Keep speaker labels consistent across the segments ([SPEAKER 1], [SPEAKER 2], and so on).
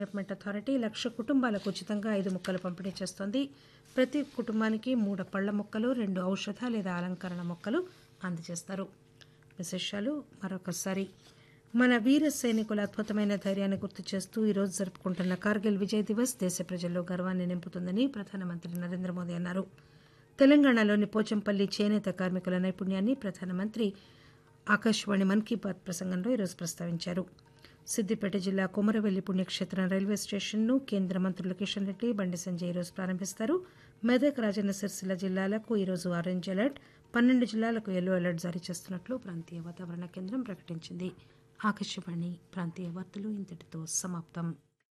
[SPEAKER 1] development authority లక్ష కుటుంబాలకు ఉచితంగా ఐదు మొక్కలు పంపిణీ చేస్తోంది ప్రతి కుటుంబానికి మూడు పళ్ల మొక్కలు రెండు ఔషధ లేదా అలంకరణ మొక్కలు అందజేస్తారు విశేషాలు మరొకసారి మన వీర సైనికుల అద్భుతమైన ధైర్యాన్ని గుర్తు చేస్తూ ఈరోజు జరుపుకుంటున్న కార్గిల్ విజయ్ దివస్ దేశ ప్రజల్లో గర్వాన్ని నింపుతుందని ప్రధానమంత్రి నరేంద్ర మోదీ అన్నారు తెలంగాణలోని పోచంపల్లి చేనేత కార్మికుల నైపుణ్యాన్ని ప్రధానమంత్రి ఆకాశవాణి మన్ కీ బాత్ ప్రసంగంలో ఈరోజు ప్రస్తావించారు సిద్దిపేట జిల్లా కొమరవెల్లి పుణ్యక్షేత్రం రైల్వే స్టేషన్ను కేంద్ర మంత్రులు కిషన్ రెడ్డి బండి సంజయ్ ఈరోజు ప్రారంభిస్తారు మెదక్ రాజన్న సిరిసిల్ల జిల్లాలకు ఈరోజు ఆరెంజ్ అలర్ట్ పన్నెండు జిల్లాలకు ఎల్లో అలర్ట్ జారీ చేస్తున్నట్లు ప్రాంతీయ వాతావరణ కేంద్రం ప్రకటించింది ఆకాశవాణి ప్రాంతీయ వార్తలు ఇంతటితో సమాప్తం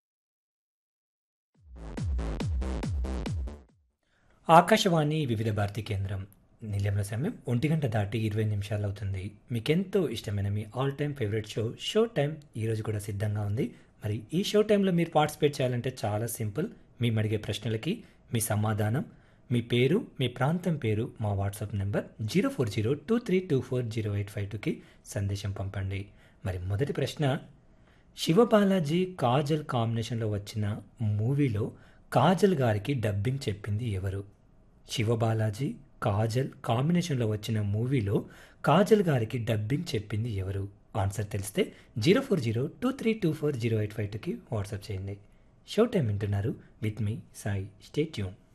[SPEAKER 2] ఆకాశవాణి వివిధ భారతి కేంద్రం నిలయంలో సమయం ఒంటి గంట దాటి ఇరవై నిమిషాలు అవుతుంది మీకెంతో ఇష్టమైన మీ all time favourite show show time ఈరోజు కూడా సిద్ధంగా ఉంది మరి ఈ షో టైంలో మీరు పార్టిసిపేట్ చేయాలంటే చాలా సింపుల్ మేము అడిగే ప్రశ్నలకి మీ సమాధానం మీ పేరు మీ ప్రాంతం పేరు మా WhatsApp number zero four zero two three two four zero eight five టూకి సందేశం పంపండి మరి మొదటి ప్రశ్న శివబాలాజీ కాజల్ కాంబినేషన్లో వచ్చిన మూవీలో కాజల్ గారికి డబ్బింగ్ చెప్పింది ఎవరు శివబాలాజీ కాజల్ కాంబినేషన్లో వచ్చిన మూవీలో కాజల్ గారికి డబ్బింగ్ చెప్పింది ఎవరు ఆన్సర్ తెలిస్తే zero four zero two three two four zero eight five టూకి వాట్సాప్ చేయండి షో టైం వింటున్నారు విత్ మీ సాయి స్టే ట్యూన్